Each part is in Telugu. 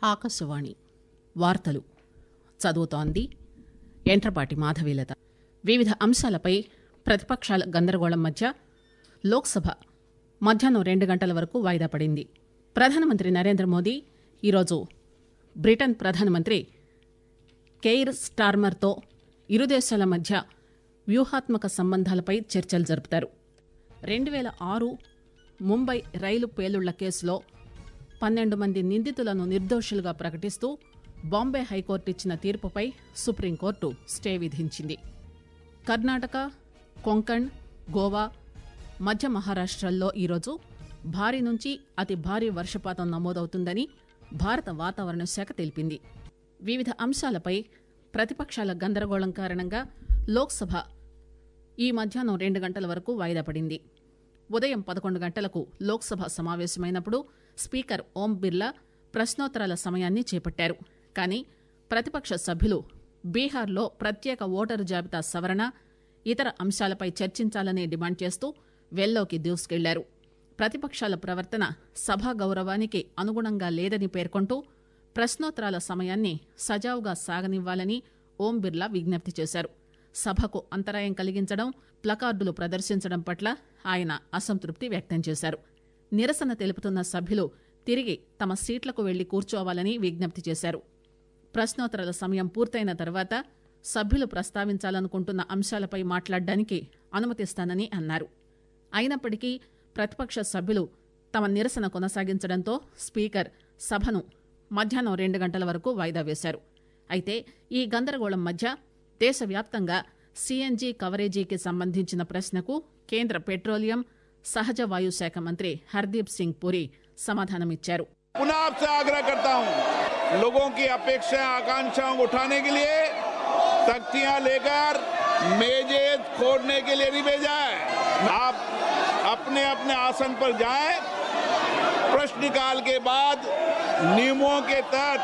ఆకాశవాణి వార్తలు చదువుతోంది ఎంట్రపాటి మాధవీలత వివిధ అంశాలపై ప్రతిపక్షాల గందరగోళం మధ్య లోక్సభ మధ్యాహ్నం రెండు గంటల వరకు వాయిదా పడింది ప్రధానమంత్రి నరేంద్ర మోదీ ఈరోజు బ్రిటన్ ప్రధానమంత్రి కెయిర్ స్టార్మర్తో ఇరు దేశాల మధ్య వ్యూహాత్మక సంబంధాలపై చర్చలు జరుపుతారు రెండు వేల ఆరు ముంబై రైలు పేలుళ్ల కేసులో పన్నెండు మంది నిందితులను నిర్దోషులుగా ప్రకటిస్తూ బాంబే హైకోర్టు ఇచ్చిన తీర్పుపై సుప్రీంకోర్టు స్టే విధించింది కర్ణాటక కొంకణ్ గోవా మధ్య మహారాష్టల్లో ఈరోజు భారీ నుంచి అతి భారీ వర్షపాతం నమోదవుతుందని భారత వాతావరణ శాఖ తెలిపింది వివిధ అంశాలపై ప్రతిపక్షాల గందరగోళం కారణంగా లోక్సభ ఈ మధ్యాహ్నం రెండు గంటల వరకు వాయిదా పడింది ఉదయం పదకొండు గంటలకు లోక్సభ సమావేశమైనప్పుడు స్పీకర్ ఓం బిర్లా ప్రశ్నోత్తరాల సమయాన్ని చేపట్టారు కానీ ప్రతిపక్ష సభ్యులు బీహార్లో ప్రత్యేక ఓటరు జాబితా సవరణ ఇతర అంశాలపై చర్చించాలని డిమాండ్ చేస్తూ వెల్లోకి దూసుకెళ్లారు ప్రతిపక్షాల ప్రవర్తన సభా గౌరవానికి అనుగుణంగా లేదని పేర్కొంటూ ప్రశ్నోత్తరాల సమయాన్ని సజావుగా సాగనివ్వాలని ఓం బిర్లా విజ్ఞప్తి చేశారు సభకు అంతరాయం కలిగించడం ప్లకార్డులు ప్రదర్శించడం పట్ల ఆయన అసంతృప్తి వ్యక్తం చేశారు నిరసన తెలుపుతున్న సభ్యులు తిరిగి తమ సీట్లకు వెళ్లి కూర్చోవాలని విజ్ఞప్తి చేశారు ప్రశ్నోత్తరాల సమయం పూర్తయిన తర్వాత సభ్యులు ప్రస్తావించాలనుకుంటున్న అంశాలపై మాట్లాడడానికి అనుమతిస్తానని అన్నారు అయినప్పటికీ ప్రతిపక్ష సభ్యులు తమ నిరసన కొనసాగించడంతో స్పీకర్ సభను మధ్యాహ్నం రెండు గంటల వరకు వాయిదా వేశారు అయితే ఈ గందరగోళం మధ్య దేశవ్యాప్తంగా సీఎన్జీ కవరేజీకి సంబంధించిన ప్రశ్నకు కేంద్ర పెట్రోలియం సహజ వాయు శాఖ మంత్రి హర్దీప్ సింగ్ పురి సమాధానమిచ్చారు पुनः आपसे आग्रह करता हूं लोगों की अपेक्षा आकांक्षाओं को उठाने के लिए तख्तियां लेकर मेजे खोदने के लिए नहीं भेजा है आप अपने अपने आसन पर जाएं प्रश्नकाल के बाद नियमों के तहत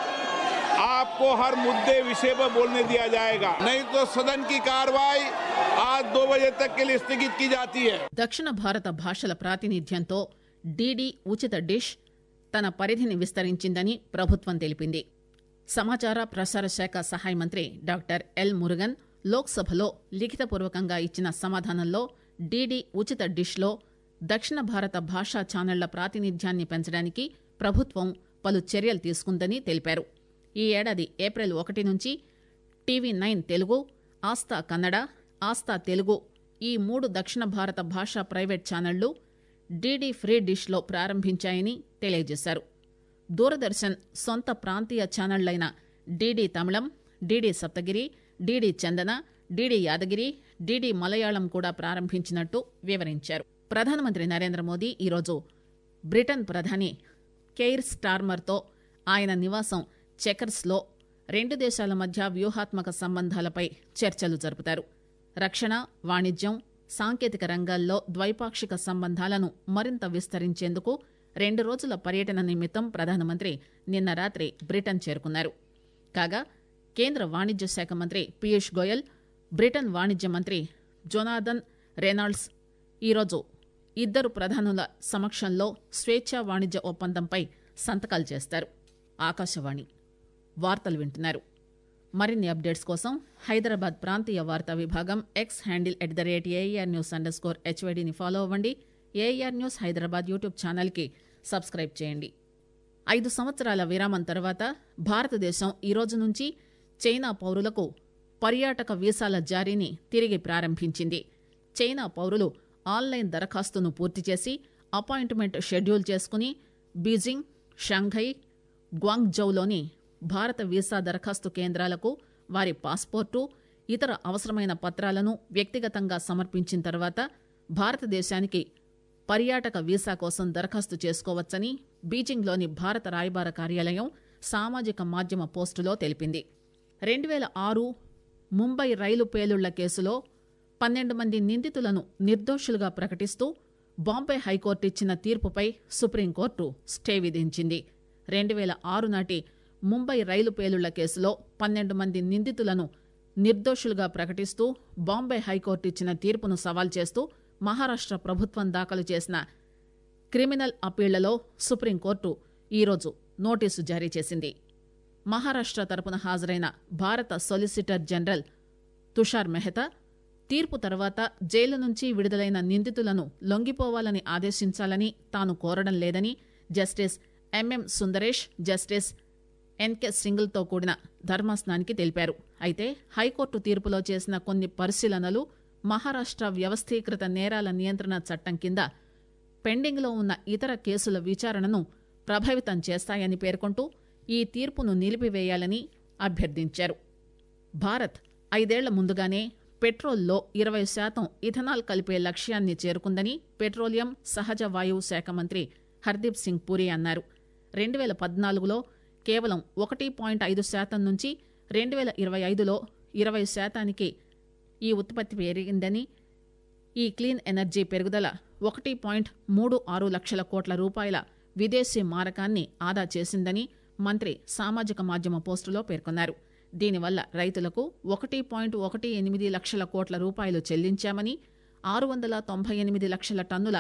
आपको हर मुद्दे विषय पर बोलने दिया जाएगा नहीं तो सदन की कार्रवाई आज दो बजे तक के लिए स्थगित की जाती है దక్షిణ భారత భాషల ప్రాతినిధ్యంతో డీడీ ఉచిత డిష్ తన పరిధిని విస్తరించిందని ప్రభుత్వం తెలిపింది సమాచార ప్రసార శాఖ సహాయ మంత్రి డాక్టర్ ఎల్ మురుగన్ లోక్సభలో లిఖితపూర్వకంగా ఇచ్చిన సమాధానంలో డీడీ ఉచిత డిష్లో దక్షిణ భారత భాషా ఛానళ్ల ప్రాతినిధ్యాన్ని పెంచడానికి ప్రభుత్వం పలు చర్యలు తీసుకుందని తెలిపారు ఈ ఏడాది ఏప్రిల్ ఒకటి నుంచి టీవీ నైన్ తెలుగు ఆస్థా కన్నడ ఆస్థా తెలుగు ఈ మూడు దక్షిణ భారత భాషా ప్రైవేట్ ఛానళ్లు డీడీ ఫ్రీ డిష్లో ప్రారంభించాయని తెలియజేశారు దూరదర్శన్ సొంత ప్రాంతీయ ఛానళ్లైన DD Tamil DD Saptagiri DD Chandana DD Yadagiri DD Malayalam కూడా ప్రారంభించినట్టు వివరించారు ప్రధానమంత్రి నరేంద్ర మోదీ ఈరోజు బ్రిటన్ ప్రధాని కెయిర్ స్టార్మర్తో ఆయన నివాసం చెకర్స్లో రెండు దేశాల మధ్య వ్యూహాత్మక సంబంధాలపై చర్చలు జరుపుతారు రక్షణ వాణిజ్యం సాంకేతిక రంగాల్లో ద్వైపాక్షిక సంబంధాలను మరింత విస్తరించేందుకు రెండు రోజుల పర్యటన నిమిత్తం ప్రధానమంత్రి నిన్న రాత్రి బ్రిటన్ చేరుకున్నారు కాగా కేంద్ర వాణిజ్య శాఖ మంత్రి పీయూష్ గోయల్ బ్రిటన్ వాణిజ్య మంత్రి జొనాథన్ రెనాల్డ్స్ ఈరోజు ఇద్దరు ప్రధానుల సమక్షంలో స్వేచ్ఛా వాణిజ్య ఒప్పందంపై సంతకాలు చేస్తారు ఆకాశవాణి వార్తలు వింటున్నారు మరిన్ని అప్డేట్స్ కోసం హైదరాబాద్ ప్రాంతీయ వార్తా విభాగం X handle at the rate A R news under score హెచ్వైడీని ఫాలో అవ్వండి ఏఆర్ న్యూస్ హైదరాబాద్ యూట్యూబ్ ఛానల్కి సబ్స్క్రైబ్ చేయండి ఐదు సంవత్సరాల విరామం తర్వాత భారతదేశం ఈ రోజు నుంచి చైనా పౌరులకు పర్యాటక వీసాల జారీని తిరిగి ప్రారంభించింది చైనా పౌరులు ఆన్లైన్ దరఖాస్తును పూర్తి చేసి అపాయింట్మెంట్ షెడ్యూల్ చేసుకుని బీజింగ్ షాంఘై గ్వాంగ్జౌలోని భారత వీసా దరఖాస్తు కేంద్రాలకు వారి పాస్పోర్టు ఇతర అవసరమైన పత్రాలను వ్యక్తిగతంగా సమర్పించిన తర్వాత భారతదేశానికి పర్యాటక వీసా కోసం దరఖాస్తు చేసుకోవచ్చని బీజింగ్లోని భారత రాయబార కార్యాలయం సామాజిక మాధ్యమ పోస్టులో తెలిపింది రెండు వేల ఆరు ముంబై రైలు పేలుళ్ల కేసులో పన్నెండు మంది నిందితులను నిర్దోషులుగా ప్రకటిస్తూ బాంబే హైకోర్టు ఇచ్చిన తీర్పుపై సుప్రీంకోర్టు స్టే విధించింది రెండు వేల ఆరు నాటి ముంబై రైలు పేలుళ్ల కేసులో పన్నెండు మంది నిందితులను నిర్దోషులుగా ప్రకటిస్తూ బాంబే హైకోర్టు ఇచ్చిన తీర్పును సవాల్ చేస్తూ మహారాష్ట ప్రభుత్వం దాఖలు చేసిన క్రిమినల్ అప్పీళ్లలో సుప్రీంకోర్టు ఈరోజు నోటీసు జారీ చేసింది మహారాష్ట్ర తరపున హాజరైన భారత సొలిసిటర్ జనరల్ తుషార్ మెహతా తీర్పు తర్వాత జైలు నుంచి విడుదలైన నిందితులను లొంగిపోవాలని ఆదేశించాలని తాను కోరడం లేదని justice M M Sundaresh justice N K సింగిల్తో కూడిన ధర్మాసనానికి తెలిపారు అయితే హైకోర్టు తీర్పులో చేసిన కొన్ని పరిశీలనలు మహారాష్ట్ర వ్యవస్థీకృత నేరాల నియంత్రణ చట్టం కింద పెండింగ్లో ఉన్న ఇతర కేసుల విచారణను ప్రభావితం చేస్తాయని పేర్కొంటూ ఈ తీర్పును నిలిపివేయాలని అభ్యర్థించారు భారత్ ఐదేళ్ల ముందుగానే పెట్రోల్లో ఇరవై శాతం ఇథనాల్ కలిపే లక్ష్యాన్ని చేరుకుందని పెట్రోలియం సహజ వాయువు శాఖ మంత్రి హర్దీప్ సింగ్ పూరి అన్నారు రెండు వేల పద్నాలుగులో కేవలం ఒకటి పాయింట్ ఐదు శాతం నుంచి రెండు వేల ఇరవై ఐదులో ఇరవై శాతానికి ఈ ఉత్పత్తి పెరిగిందని ఈ క్లీన్ ఎనర్జీ పెరుగుదల ఒకటి పాయింట్ మూడు ఆరు లక్షల కోట్ల రూపాయల విదేశీ మారకాన్ని ఆదా చేసిందని మంత్రి సామాజిక మాధ్యమ పోస్టులో పేర్కొన్నారు దీనివల్ల రైతులకు ఒకటి పాయింట్ ఒకటి ఎనిమిది లక్షల కోట్ల రూపాయలు చెల్లించామని ఆరు వందల తొంభై ఎనిమిది లక్షల టన్నుల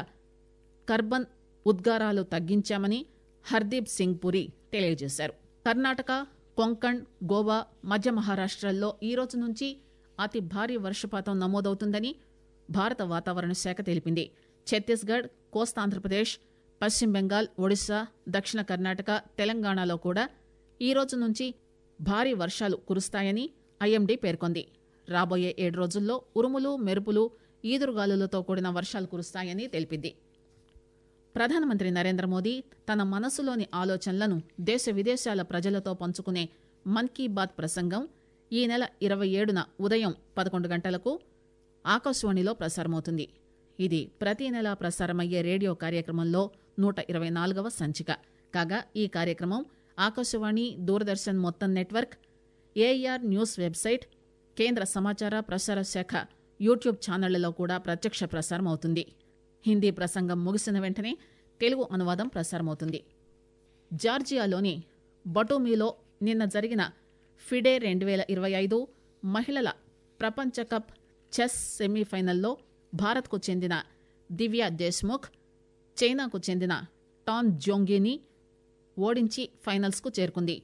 కర్బన్ ఉద్గారాలు తగ్గించామని హర్దీప్ సింగ్ పురి తెలియజేశారు కర్ణాటక కొంకణ్ గోవా మధ్య మహారాష్ట్రల్లో ఈ రోజు నుంచి అతి భారీ వర్షపాతం నమోదవుతుందని భారత వాతావరణ శాఖ తెలిపింది ఛత్తీస్గఢ్ కోస్తాంధ్రప్రదేశ్ పశ్చిమ బెంగాల్ ఒడిశా దక్షిణ కర్ణాటక తెలంగాణలో కూడా ఈ రోజు నుంచి భారీ వర్షాలు కురుస్తాయని ఐఎండీ పేర్కొంది రాబోయే ఏడు రోజుల్లో ఉరుములు మెరుపులు ఈదురుగాలులతో కూడిన వర్షాలు కురుస్తాయని తెలిపింది ప్రధానమంత్రి నరేంద్ర మోదీ తన మనసులోని ఆలోచనలను దేశ విదేశాల ప్రజలతో పంచుకునే మన్ కీ బాత్ ప్రసంగం ఈ నెల ఇరవై ఏడున ఉదయం పదకొండు గంటలకు ఆకాశవాణిలో ప్రసారమవుతుంది ఇది ప్రతి నెలా ప్రసారమయ్యే రేడియో కార్యక్రమంలో నూట ఇరవై నాలుగవ సంచిక కాగా ఈ కార్యక్రమం ఆకాశవాణి దూరదర్శన్ మొత్తం నెట్వర్క్ ఏఆర్ న్యూస్ వెబ్సైట్ కేంద్ర సమాచార ప్రసార శాఖ యూట్యూబ్ ఛానళ్లలో కూడా ప్రత్యక్ష ప్రసారం అవుతుంది హిందీ ప్రసంగం ముగిసిన వెంటనే తెలుగు అనువాదం ప్రసారమవుతుంది జార్జియాలోని బటోమీలో నిన్న జరిగిన ఫిడే రెండు వేల ఇరవై ఐదు మహిళల ప్రపంచ కప్ చెస్ సెమీఫైనల్లో భారత్కు చెందిన దివ్యా దేశ్ముఖ్ చైనాకు చెందిన టాన్ జోంగిని ఓడించి ఫైనల్స్కు చేరుకుంది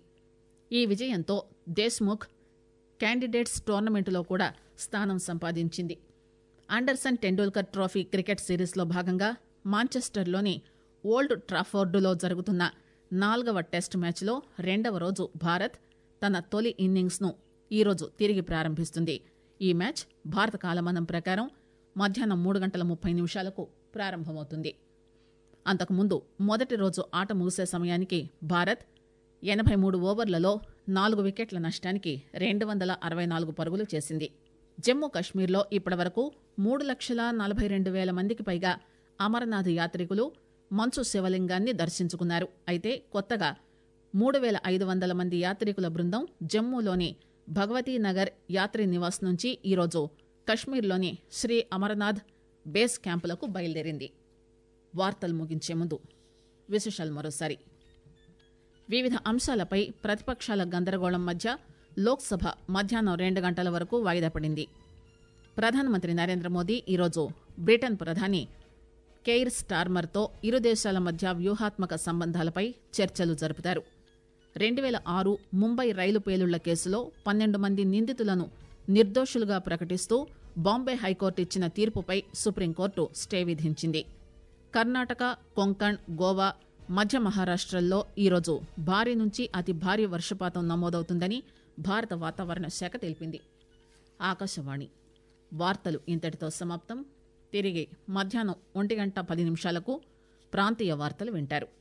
ఈ విజయంతో దేశ్ముఖ్ క్యాండిడేట్స్ టోర్నమెంటులో కూడా స్థానం సంపాదించింది అండర్సన్ టెండూల్కర్ ట్రోఫీ క్రికెట్ సిరీస్లో భాగంగా మాంచెస్టర్లోని ఓల్డ్ ట్రాఫోర్డులో జరుగుతున్న నాలుగవ టెస్ట్ మ్యాచ్లో రెండవ రోజు భారత్ తన తొలి ఇన్నింగ్స్ను ఈరోజు తిరిగి ప్రారంభిస్తుంది ఈ మ్యాచ్ భారత కాలమానం ప్రకారం మధ్యాహ్నం మూడు గంటల ముప్పై నిమిషాలకు ప్రారంభమవుతుంది అంతకుముందు మొదటి రోజు ఆట ముగిసే సమయానికి భారత్ ఎనభై మూడు ఓవర్లలో నాలుగు వికెట్ల నష్టానికి రెండు వందల అరవై నాలుగు పరుగులు చేసింది జమ్మూ కశ్మీర్లో ఇప్పటివరకు మూడు లక్షల నలభై రెండు వేల మందికి పైగా అమరనాథ్ యాత్రికులు మంచు శివలింగాన్ని దర్శించుకున్నారు అయితే కొత్తగా మూడు వేల ఐదు వందల మంది యాత్రికుల బృందం జమ్మూలోని భగవతీ నగర్ యాత్రి నివాస్ నుంచి ఈరోజు కశ్మీర్లోని శ్రీ అమరనాథ్ బేస్ క్యాంపులకు బయలుదేరింది వార్తలు ముగించే ముందు విశేషాలు మరోసారి వివిధ అంశాలపై ప్రతిపక్షాల గందరగోళం మధ్య లోక్సభ మధ్యాహ్నం రెండు గంటల వరకు వాయిదా పడింది ప్రధానమంత్రి నరేంద్ర మోదీ ఈరోజు బ్రిటన్ ప్రధాని కెయిర్ స్టార్మర్తో ఇరు దేశాల మధ్య వ్యూహాత్మక సంబంధాలపై చర్చలు జరుపుతారు రెండు వేల ఆరు ముంబై రైలు పేలుళ్ల కేసులో పన్నెండు మంది నిందితులను నిర్దోషులుగా ప్రకటిస్తూ బాంబే హైకోర్టు ఇచ్చిన తీర్పుపై సుప్రీంకోర్టు స్టే విధించింది కర్ణాటక కొంకణ్ గోవా మధ్య మహారాష్ట్రల్లో ఈరోజు భారీ నుంచి అతి భారీ వర్షపాతం నమోదవుతుందని భారత వాతావరణ శాఖ తెలిపింది ఆకాశవాణి వార్తలు ఇంతటితో సమాప్తం తిరిగి మధ్యాహ్నం ఒంటి గంట పది నిమిషాలకు ప్రాంతీయ వార్తలు వింటారు